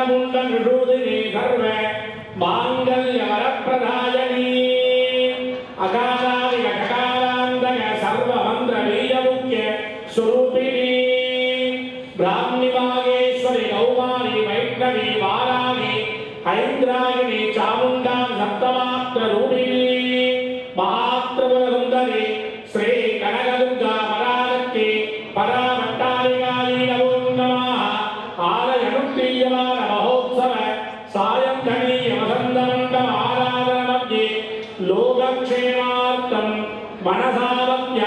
வண்டமுண்ட நிஷூதினி சர்வ மாங்கல்ய வரப்பிரதாயனி அகாலாதி அககாலாந்தக சர்வ மந்திர வீய முக்கிய சுரூபிணி பிராமி வாகேஸ்வரி கௌமாரி வைஷ்ணவி வாராகி ஐந்திராகினி சாமுண்டா சப்தமாத்திர ரூபிணி மகாத்ரிபுர சுந்தரி ஸ்ரீ கனகதுர்கா பராலக்கி பராமட்டாரிகாரி நமோ நமः ஆலயனுஷ்டீயமான மகோத்சவ சாயந்தனீய வசந்தமண்டல ஆராதன மத்தியே லோகக்ஷேமார்த்தம் மனசாவத்ய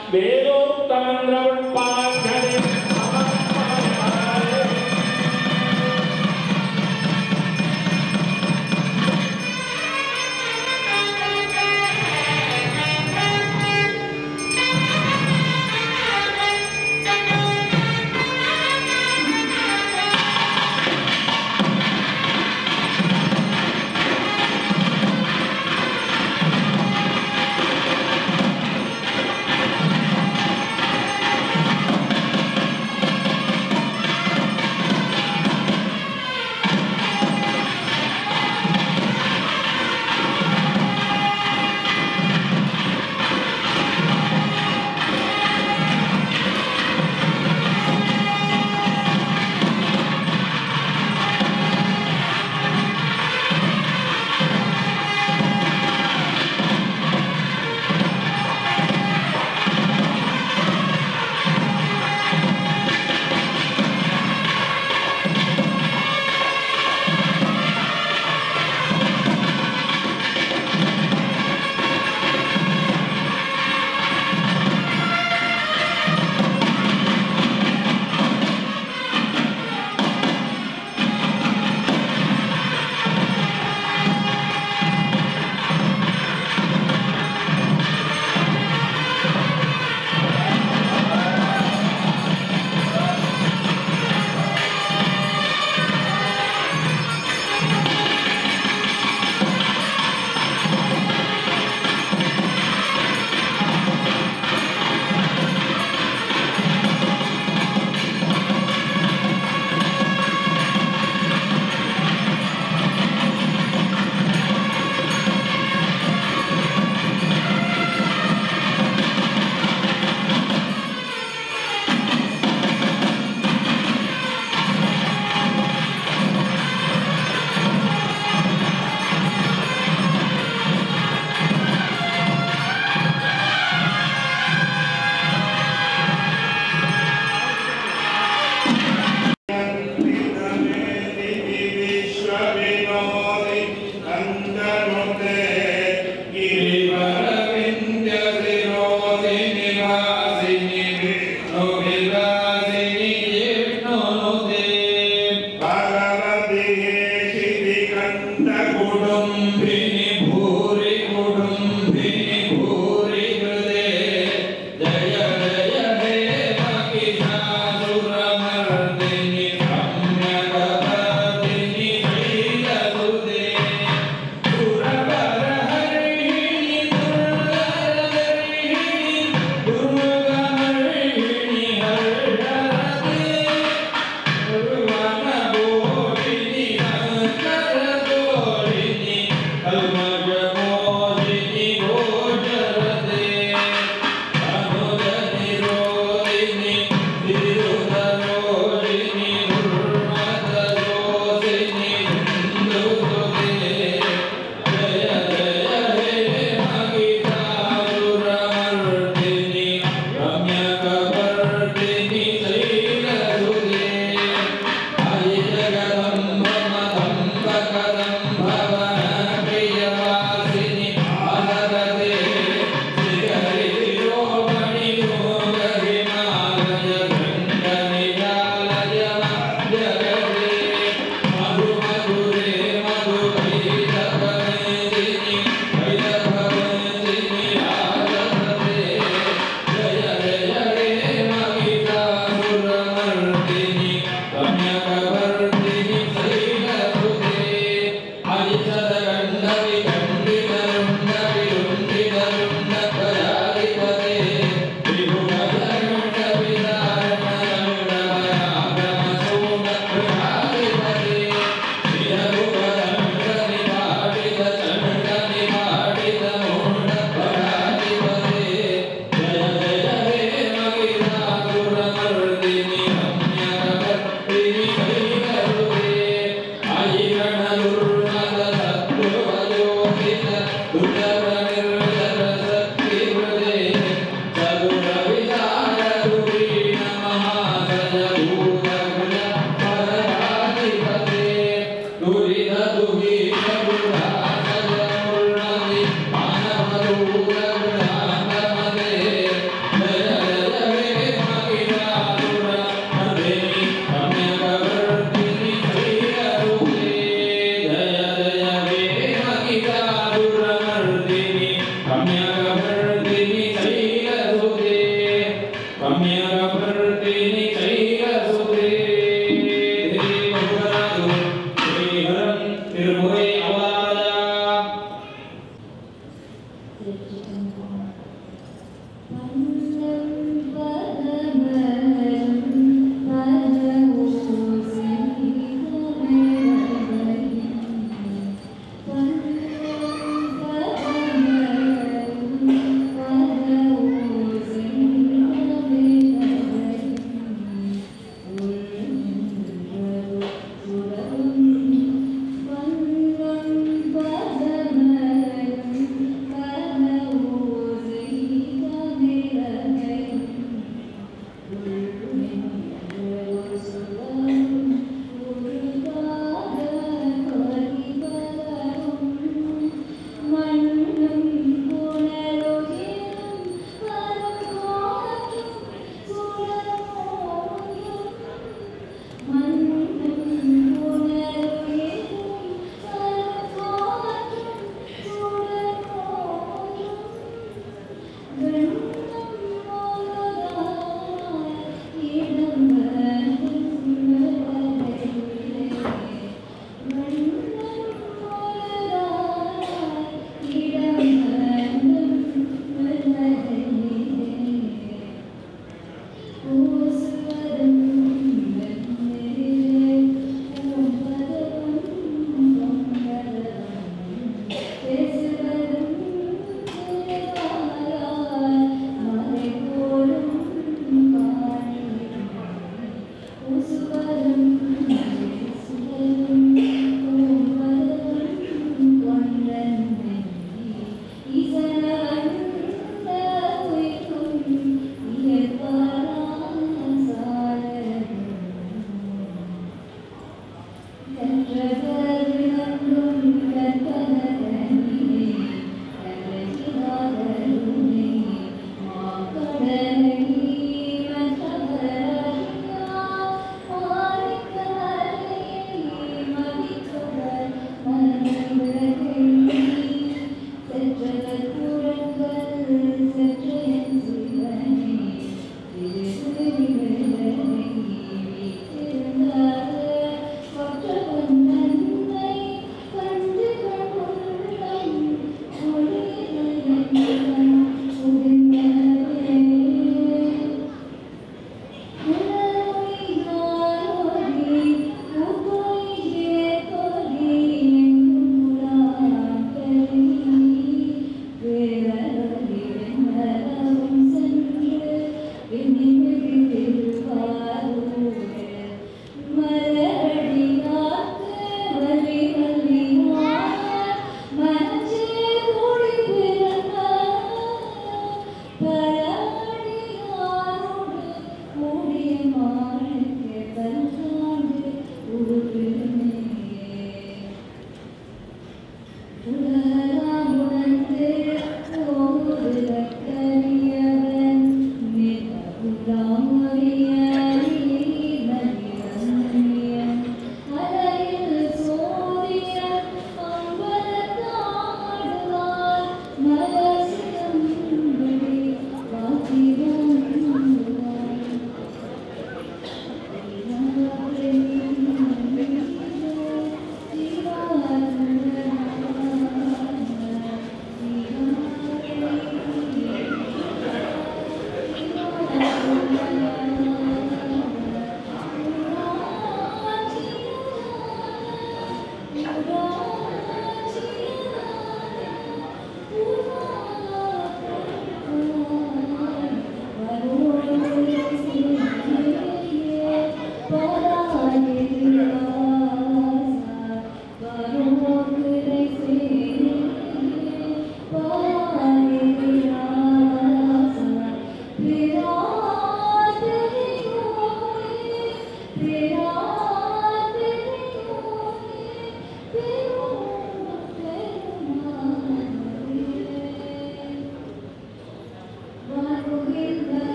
வேதோக்தமந்திரவுட்பாட்சரே சமர்ப்பயாமி. कुटुम्बिनि भूरि कुटुम्बिनि भूरि हृदे जय जय हे महिषासुरमर्दिनि रम्यकपर्दिनि वीरसुते सुरवरहरिणि दुर्गहरिणि दुर्गहरिणि हर्षरते सर्वमगोरिणि हर्षरतोरिणि Thank you.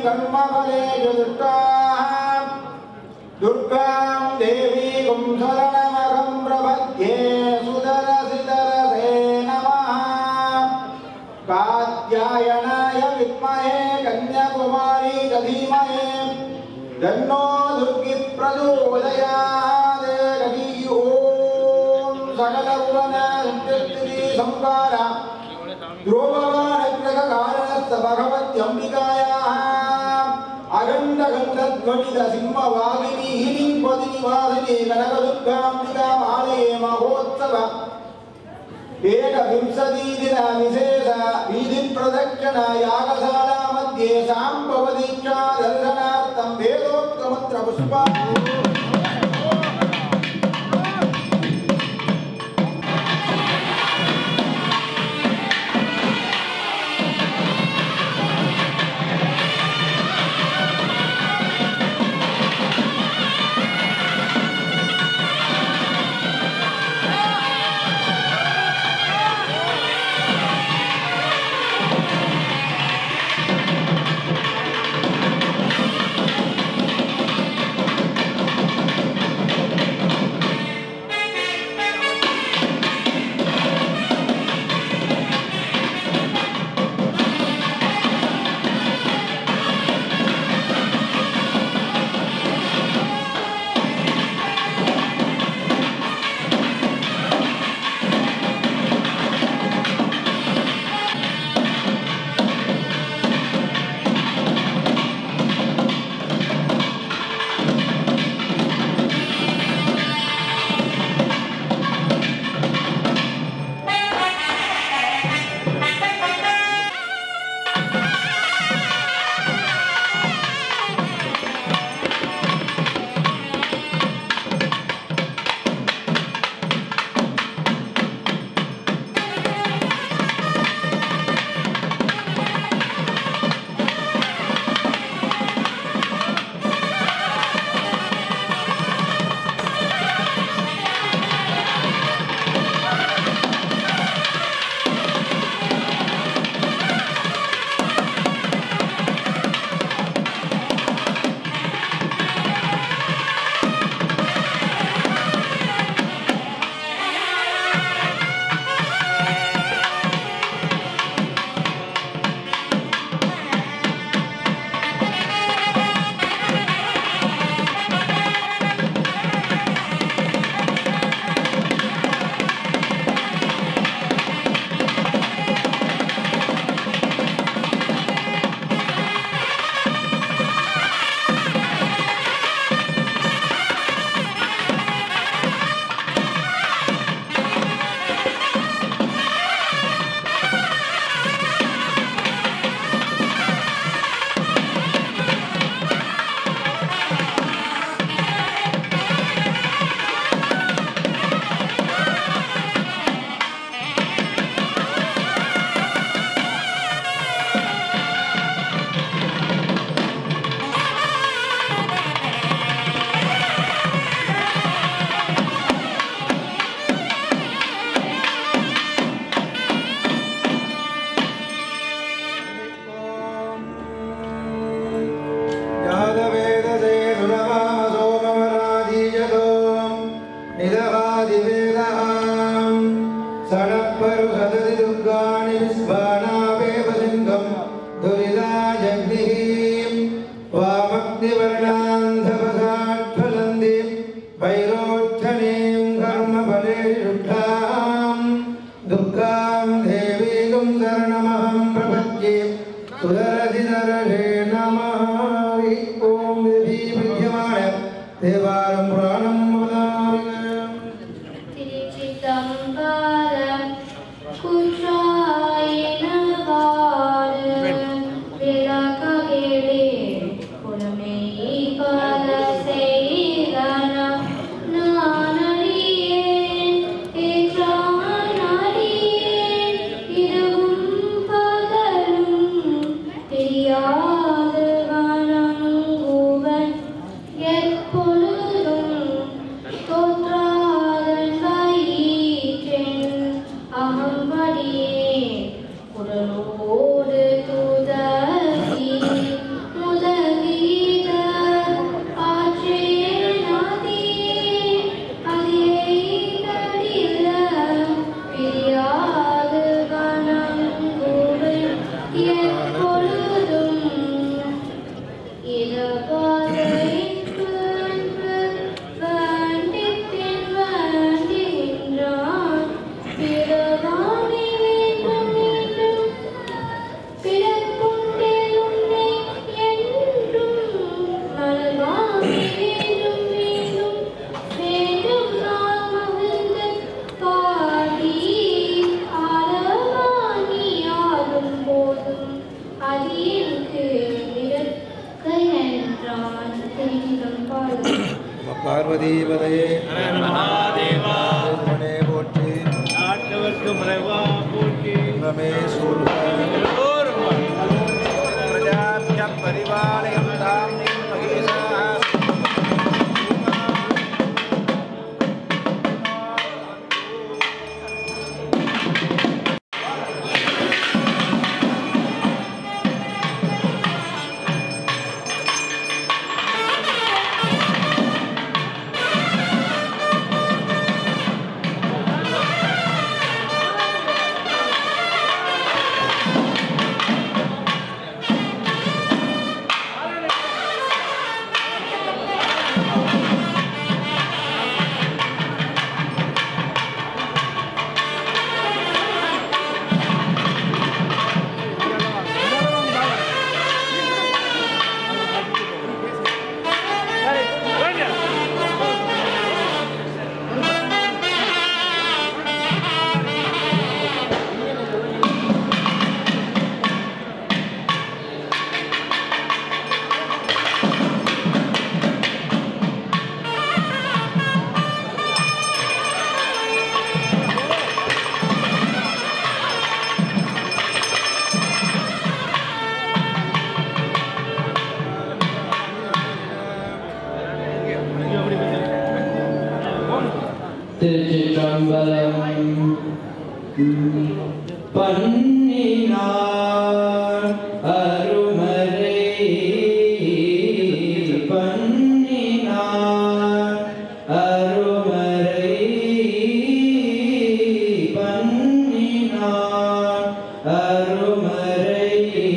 कर्मफले दुष्टाः दुर्गां देवीं शरणमहं प्रपद्ये सुदरसिदरसे नमः कात्यायनाय विद्महे कन्याकुमारी च धीमहि तन्नो दुर्गि प्रचोदयात् हरि ॐ सकलभुवनसंस्थिति संकार ध्रुवमानग्रहकारणस्य भगवत्यम्बिकायाः अखण्डगन्धध्वनितसिंहवाहिनीः पदिनिवासिनी कनकदुर्गाम्बिकामालये महोत्सव एकविंशतिदिन विशेष वीधिप्रदक्षिण यागशाला मध्ये साम्भवदीक्षा दर्शनार्थं वेदोक्तमन्त्रपुष्पा यादवेदसे सुरवामसोममराधीयतो निदवादिवेदाम् षडप्परु सदति दुर्गाणि विस्वानावेव सिंहम् दुरिदाजग्निः वामग्निवर्णान्धवसाट्फलन्ति वैरोच्छनीं कर्मफलेषुष्ठाम् दुर्गां देवीं शरणमहं प्रपद्ये सुदरसिदरसे नमः हरि ॐ देवी विद्यमाय देवारं पुराणं वदामि திருச்சிதம்பரம் குற்றாயினவாறு விளக்ககிலே புலமெய்கால செய்தனம் நானறியேன் ஏற்றானறியேன் இரவும் பகலும் பார்வதீபதையே மகாதேவா மனே போற்றி நாட்டவர்க்கு மறைவா போற்றி ரமே சூழ்க எல்லோரும் பிரஜாபிய பரிபாலயம் தாம் மகேஷா திருச்சிற்றம்பலம் பண்ணினார் அருமறை பண்ணினார் அருமறை பண்ணினார் அருமறை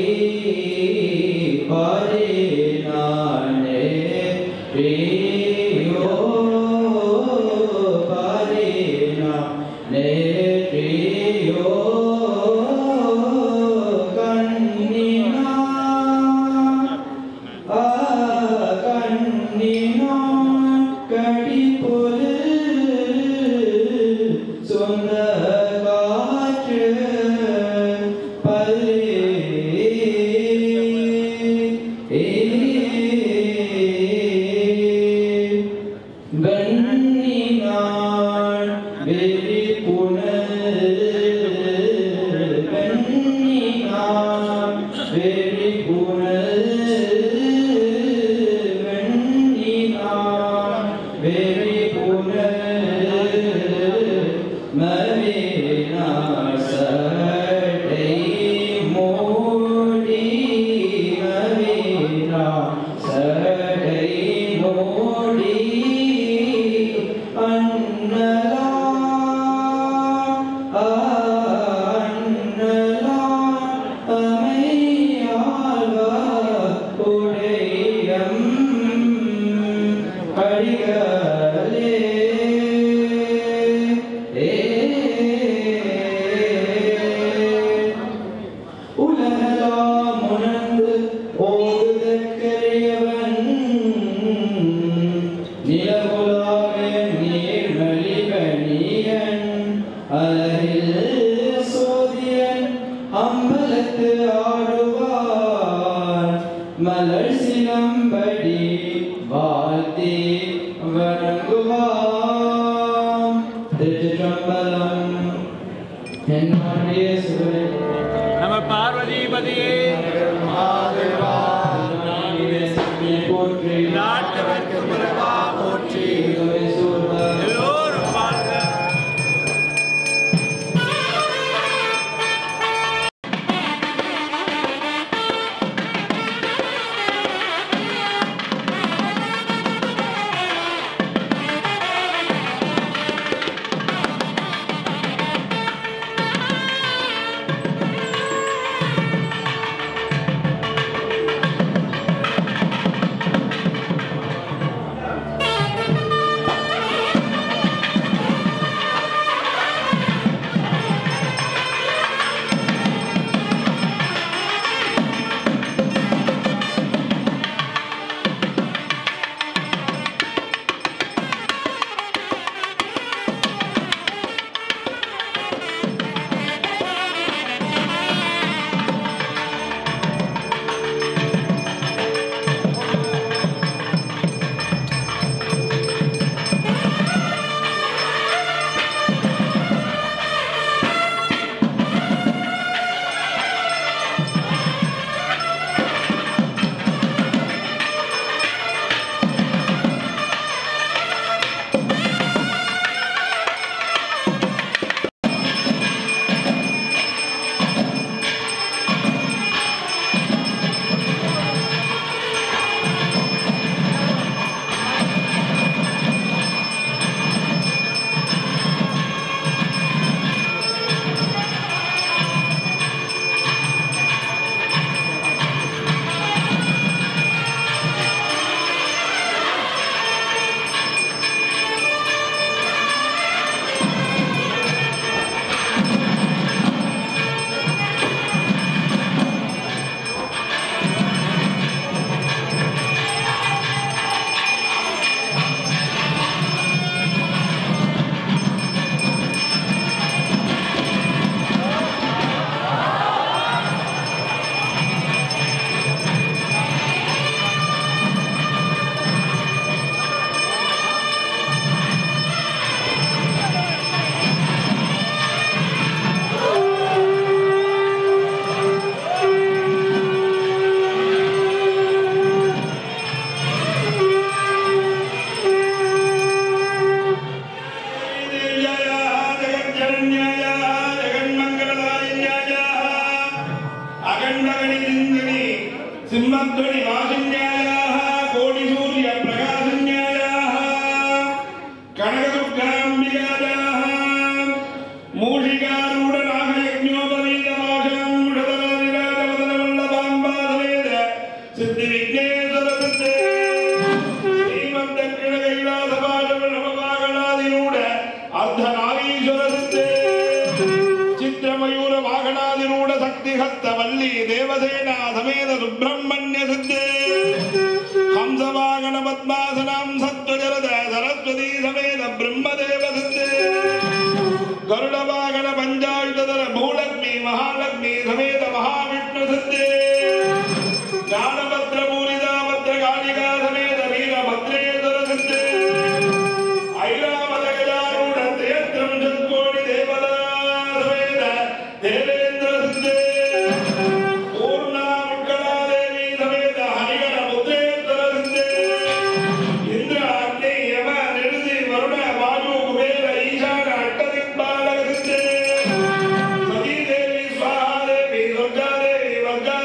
பாடினானே ரேயோ பாடினா நேற்றியோ கண்ணினா ஆ கண்ணினா கடிபொரு சொந்த காற்று பல்லே வெண்ணினாள் வெறி புனல் வெண்ணினாள் வெறி புனல் வெண்ணினாள் வெறி புனல் மவினாள் சடை மூடி மவினாள் சடை மூடி அண்ணலா அண்ணலா அமையாளா உடையம் படிகளே உலகலாம் உணர்ந்து ஓடுதற்கரியவன் நிலவுலாக நீர்மலிகனியன் அலகில் சோதியன் அம்பலத்து ஆடுவார் மலர் சிலம்படி வாழ்த்தி வணங்குவாம் திருச்சிற்றம்பலம் என்னுடைய சிவனே நம பார்வதிபதியே போற்றி நாட்டவர்க்கு மறைவா போற்றி சூழ்வார் எல்லோரும் வாழ்க Thank வாகனாதிரூಢ சக்தி ஹஸ்த வள்ளி தேவசேனா சமேத சுப்பிரமணிய சித்தே ஹம்சவாகன பத்மாசனம் சத்வஜரத சரஸ்வதி சமேத பிரம்மதேவ சித்தே ಗರುಡವಾಗನ ಪಂಚಾಯುಧರ ಭೂಲಕ್ಷ್ಮಿ ಮಹಾಲಕ್ಷ್ಮಿ ಸಮೇತ ಮಹಾವಿಷ್ಣು ಸಿದ್ಧೇ ಜ್ಞಾನಭದ್ರ ಪೂರಿತ ಭದ್ರ ಕಾಳಿಕಾ ಸಮೇತ ವೀರಭದ್ರೇಶ್ವರ ಸಿದ್ಧೇ ಐರಾವತ ಗಜಾರೂಢ ತ್ರಯತ್ರಂಶತ್ ಕೋಟಿ ದೇವದ ಸಮೇತ ದೇವೇಂದ್ರ ಸಿದ್ಧೇ ಪೂರ್ಣ ಮುಕ್ಕಳಾದೇವಿ ಸಮೇತ ಹರಿಗಣ ಪುತ್ರೇಶ್ವರ ಸಿದ್ಧೇ ಇಂದ್ರ ಅಗ್ನಿ ಯಮ ನಿರುತಿ ವರುಣ ವಾಯು ಕುಬೇರ ಈಶಾನ ಅಟ್ಟದಿಕ್ಪಾಲಕ ಸಿದ್ಧೇ ಸತೀದೇವಿ ಸ್ವಾಹಾದೇವಿ ದುರ್ಗಾದೇವಿ ವರ್ಗಾ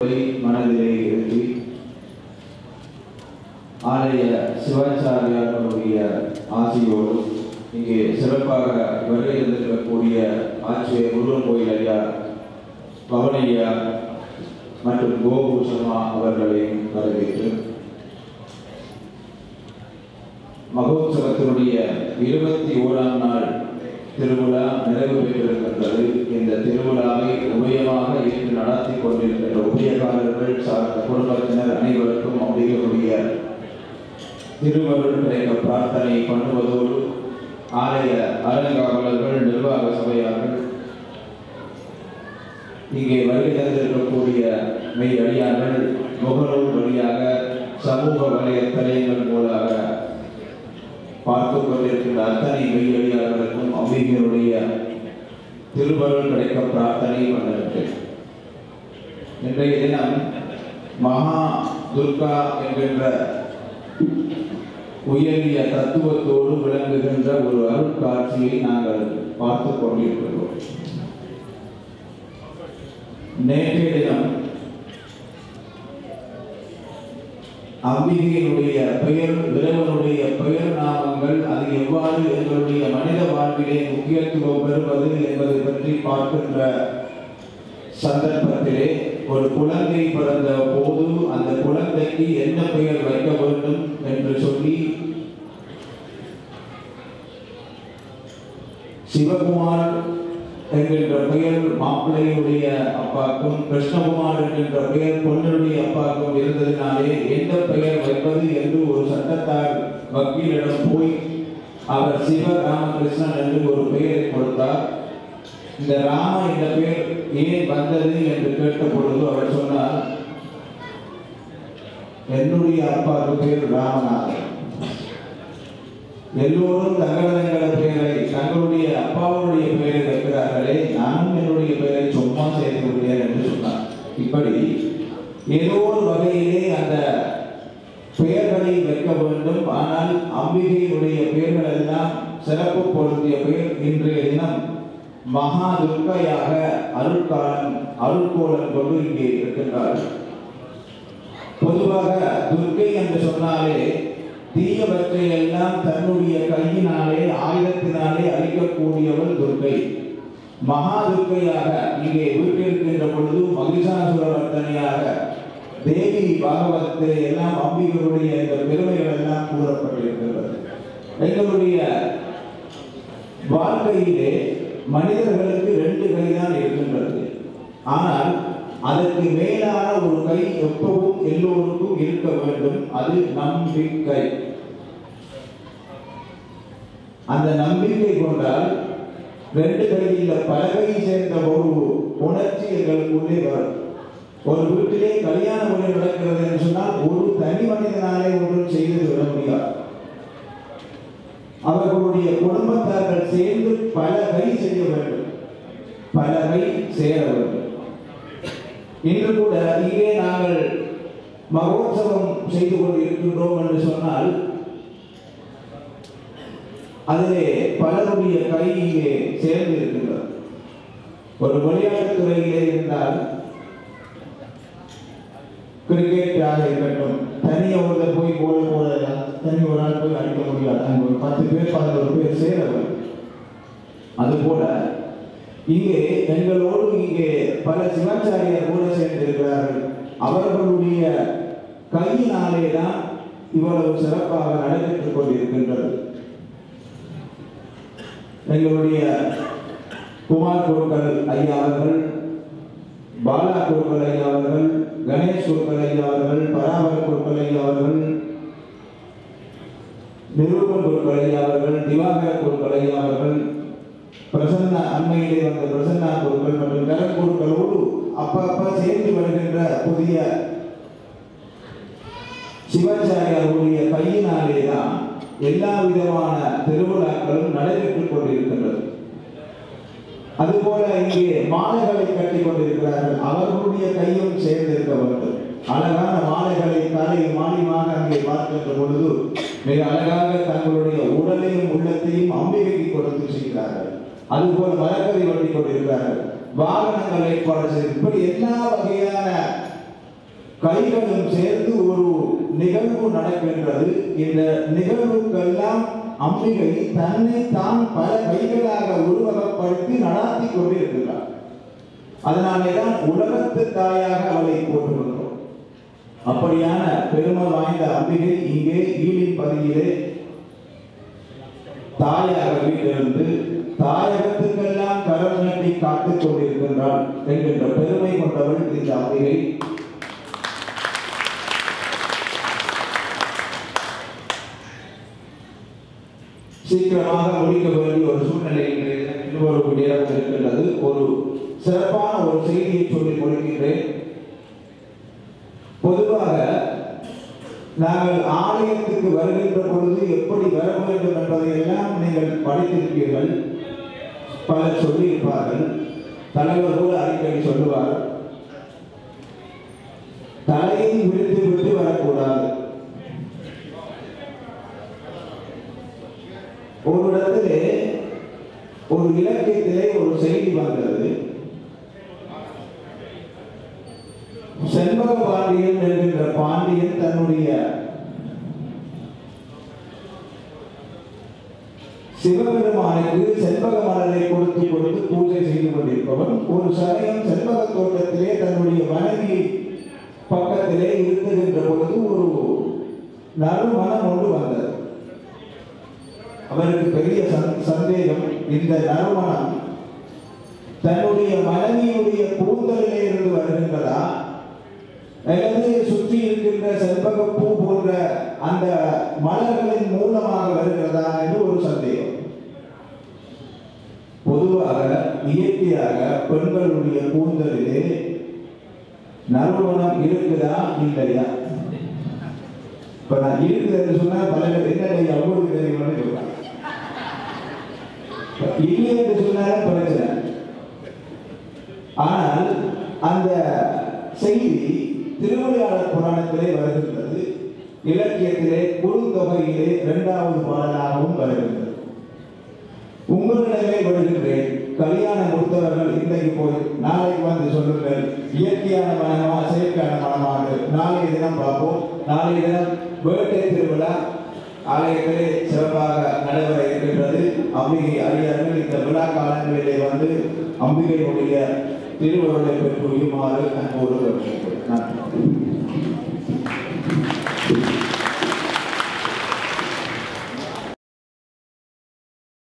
என்பதை மனதிலே இருத்தி ஆலய சிவாச்சாரியார்களுடைய ஆசியோடு இங்கே சிறப்பாக வருகை இருந்திருக்கக்கூடிய ஆட்சியர் முருகன் கோயில் ஐயா பவனையா மற்றும் கோபூஷமா அவர்களையும் வரவேற்று மகோத்சவத்தினுடைய இருபத்தி ஓராம் நாள் திருவிழா நிறைவு பெற்றிருக்கின்றது இந்த திருவிழாவை உபயமாக இன்று நடத்தி கொண்டிருக்கின்ற உபயகாரர்கள் சார்ந்த குடும்பத்தினர் அனைவருக்கும் அம்பிகளுடைய திருவருள் கிடைக்க பிரார்த்தனை பண்ணுவதோடு ஆலய அறங்காவலர்கள் நிர்வாக சபையார்கள் இங்கே வருகை தந்திருக்கக்கூடிய மெய் அடியார்கள் முகநூல் வழியாக சமூக வலைய தலையங்கள் மூலமாக பார்த்து கொண்டிருக்கின்ற அத்தனை மெய் அடியார்களுக்கும் அம்பிகையுடைய திருவருள் கிடைக்க பிரார்த்தனை பண்ணுகின்றேன் இன்றைய தினம் மகா துர்கா என்கின்ற உயரிய தத்துவத்தோடு விளங்குகின்ற ஒரு அருட்காட்சியை நாங்கள் பார்த்து கொண்டிருக்கிறோம் நேற்றைய தினம் அம்பிகையினுடைய பெயர் இறைவனுடைய பெயர் நாமங்கள் அது எவ்வாறு எங்களுடைய மனித வாழ்விலே முக்கியத்துவம் பெறுவது என்பதை பற்றி பார்க்கின்ற சந்தர்ப்பத்திலே ஒரு குழந்தை பிறந்த போது அந்த குழந்தைக்கு என்ன பெயர் வைக்க வேண்டும் என்று சொல்லி சிவகுமார் என்கின்ற பெயர் மாப்பிள்ளையுடைய அப்பாக்கும் கிருஷ்ணகுமார் என்கின்ற பெயர் பொண்ணுடைய அப்பாக்கும் இருந்ததினாலே எந்த பெயர் வைப்பது என்று ஒரு சட்டத்தார் வக்கீலிடம் போய் அவர் சிவ ராமகிருஷ்ணன் என்று ஒரு பெயரை கொடுத்தார் இந்த ராம என்ற பெயர் ஏன் வந்தது என்று கேட்ட பொழுது அவர் சொன்னார் என்னுடைய அப்பாவுக்கு பேர் ராமநாதன் எல்லோரும் தங்களதங்கள பெயரை தங்களுடைய அப்பாவுடைய பெயரை வைக்கிறார்களே நானும் என்னுடைய பெயரை சும்மா சேர்த்து விடுகிறேன் என்று சொன்னார் இப்படி ஏதோ ஒரு வகையிலே அந்த பெயர்களை வைக்க வேண்டும் ஆனால் அம்பிகையினுடைய பெயர்கள் எல்லாம் சிறப்பு பொருந்திய பெயர் இன்றைய தினம் மகா துர்க்கையாக அருட்காலம் அருட்கோலம் கொண்டு இங்கே இருக்கின்றார்கள் பொதுவாக துர்க்கை என்று சொன்னாலே தீயவற்றை எல்லாம் தன்னுடைய கையினாலே ஆயுதத்தினாலே அழிக்கக்கூடியவள் துர்க்கை மகா துர்க்கையாக இங்கே வீட்டிருக்கின்ற பொழுது மகிஷாசுரவர்த்தனையாக தேவி பாகவத்திலே எல்லாம் அம்பிகளுடைய இந்த பெருமைகள் எல்லாம் கூறப்பட்டிருக்கிறது எங்களுடைய வாழ்க்கையிலே மனிதர்களுக்கு ரெண்டு கைதான் இருக்கின்றது ஆனால் அதற்கு மேலான ஒரு கை எப்பவும் எல்லோருக்கும் இருக்க வேண்டும் அது நம்பிக்கை அந்த நம்பிக்கை கொண்டால் ரெண்டு கையில் பல கை சேர்ந்த ஒரு உணர்ச்சி எங்களுக்குள்ளே வரும் ஒரு வீட்டிலே கல்யாண முறை நடக்கிறது என்று சொன்னால் ஒரு தனி மனிதனாலே ஒன்றும் செய்து விட முடியாது அவர்களுடைய குடும்பத்தார்கள் சேர்ந்து பல கை செய்ய வேண்டும் பல கை சேர வேண்டும் இன்று கூட இங்கே நாங்கள் மகோத்சவம் செய்து கொண்டிருக்கின்றோம் என்று சொன்னால் அதிலே பலருடைய கை இங்கே சேர்ந்து இருக்கின்றது ஒரு விளையாட்டுத் துறையிலே இருந்தால் கிரிக்கெட்டாக இருக்கட்டும் தனி ஒருத்தர் போய் கோல் போடலாம் தனி ஒரு ஆள் போய் அடிக்க முடியாது அங்க ஒரு பத்து பேர் பதினோரு பேர் சேர வேண்டும் அதுபோல இங்கே எங்களோடு இங்கே பல சிவாச்சாரியர் கூட சேர்ந்திருக்கிறார்கள் அவர்களுடைய கையினாலே தான் இவ்வளவு சிறப்பாக நடைபெற்றுக் கொண்டிருக்கின்றது எங்களுடைய குமார் குருக்கள் ஐயா அவர்கள் பாலா குருக்கள் ஐயா அவர்கள் கணேஷ் குருக்கள் ஐயா அவர்கள் பராமர குருக்கள் ஐயா அவர்கள் நிரூபன் குருக்கள் ஐயா அவர்கள் திவாகர குருக்கள் ஐயா அவர்கள் பிரசன்னா அண்மையிலே வந்த பிரசன்னா குருக்கள் மற்றும் கர குருக்களோடு அப்பப்ப சேர்ந்து வருகின்ற புதிய சிவாச்சாரியாருடைய கையினாலே தான் எல்லா விதமான திருவிழாக்களும் நடைபெற்றுக் கொண்டிருக்கின்றது அதுபோல இங்கே மாலைகளை கட்டி கொண்டிருக்கிறார்கள் அவர்களுடைய கையும் சேர்ந்திருக்க வேண்டும் அழகான மாலைகளை தலை மாலியமாக அங்கே பார்க்கின்ற பொழுது மிக அழகாக தங்களுடைய உடலையும் உள்ளத்தையும் அம்பிகைக்கு கொடுத்து செய்கிறார்கள் அதுபோல் மரக்கறி வட்டி கொண்டிருக்கிறார்கள் வாகனங்கள் ஏற்பாடு செய்து இப்படி எல்லா வகையான கைகளும் சேர்ந்து ஒரு நிகழ்வு நடக்கின்றது இந்த நிகழ்வுக்கெல்லாம் அம்பிகை தன்னை தான் பல கைகளாக உருவகப்படுத்தி நடாத்தி கொண்டிருக்கிறார் அதனாலே தான் உலகத்து தாயாக அவளை போட்டுள்ளோம் அப்படியான பெருமை வாய்ந்த அம்பிகை இங்கே ஈழின் பகுதியிலே தாயாக வீட்டிலிருந்து தாயகத்துக்கெல்லாம் கரம் நீட்டி காத்துக் கொண்டிருக்கின்றாள் என்கின்ற பெருமை கொண்டவள் இந்த அம்பிகை சீக்கிரமாக முடிக்க வேண்டிய ஒரு சூழ்நிலையில் இன்னொரு நேரம் இருக்கின்றது ஒரு சிறப்பான ஒரு செய்தியை சொல்லி கொடுக்கின்றேன் பொதுவாக நாங்கள் ஆலயத்துக்கு வருகின்ற பொழுது எப்படி வர வேண்டும் என்பதை எல்லாம் நீங்கள் படித்திருப்பீர்கள் பலர் சொல்லியிருப்பார்கள் தலைவர் கூட அடிக்கடி சொல்லுவார் தலையை விடுத்து விட்டு வரக்கூடாது ஒரு இடத்திலே ஒரு இலக்கியத்திலே ஒரு செய்தி வந்தது செண்பக பாண்டியன் என்கின்ற பாண்டியன் தன்னுடைய சிவபெருமானுக்கு செண்பக மலரை கொடுத்து கொடுத்து பூஜை செய்து கொண்டிருப்பவன் ஒரு சமயம் செண்பக தோட்டத்திலே தன்னுடைய மனைவி பக்கத்திலே இருந்துகின்ற பொழுது ஒரு நறுமணம் ஒன்று வந்தது அவருக்கு பெரிய சந்- சந்தேகம் இந்த நறுமணம் தன்னுடைய மனைவியுடைய கூந்தலிலே இருந்து வருகின்றதா அல்லது சுற்றி இருக்கின்ற செண்பக பூ போன்ற அந்த மலர்களின் மூலமாக வருகிறதா என்று ஒரு சந்தேகம் பொதுவாக இயற்கையாக பெண்களுடைய கூந்தலிலே நறுமணம் இருக்குதா இல்லையா இப்ப நான் இருக்குதுன்னு சொன்னா பல பேர் என்ன அவங்களுக்கு தெரியுமான்னு சொல்றாங்க இல்லை என்று சொன்னாலும் பிரச்சனை ஆனால் அந்த செய்தி திருவிளையாடல் புராணத்திலே வருகின்றது இலக்கியத்திலே குறுந்தொகையிலே இரண்டாவது பாடலாகவும் வருகின்றது உங்களிடமே வருகின்றேன் கல்யாணம் முடித்தவர்கள் இன்றைக்கு போய் நாளைக்கு வந்து சொல்லுங்கள் இயற்கையான மனமா செயற்கையான மனமாக நாளைய தினம் பார்ப்போம் நாளைய தினம் வேட்டை திருவிழா ஆலயத்திலே சிறப்பாக நடைபெற இருக்கின்றது அம்பிகை அடியார்கள் இந்த விழா காலங்களிலே வந்து அம்பிகையுடைய திருவருளை பெற்று உயுமாறு அன்போடு கேட்டுக்கொள்கிறேன். நன்றி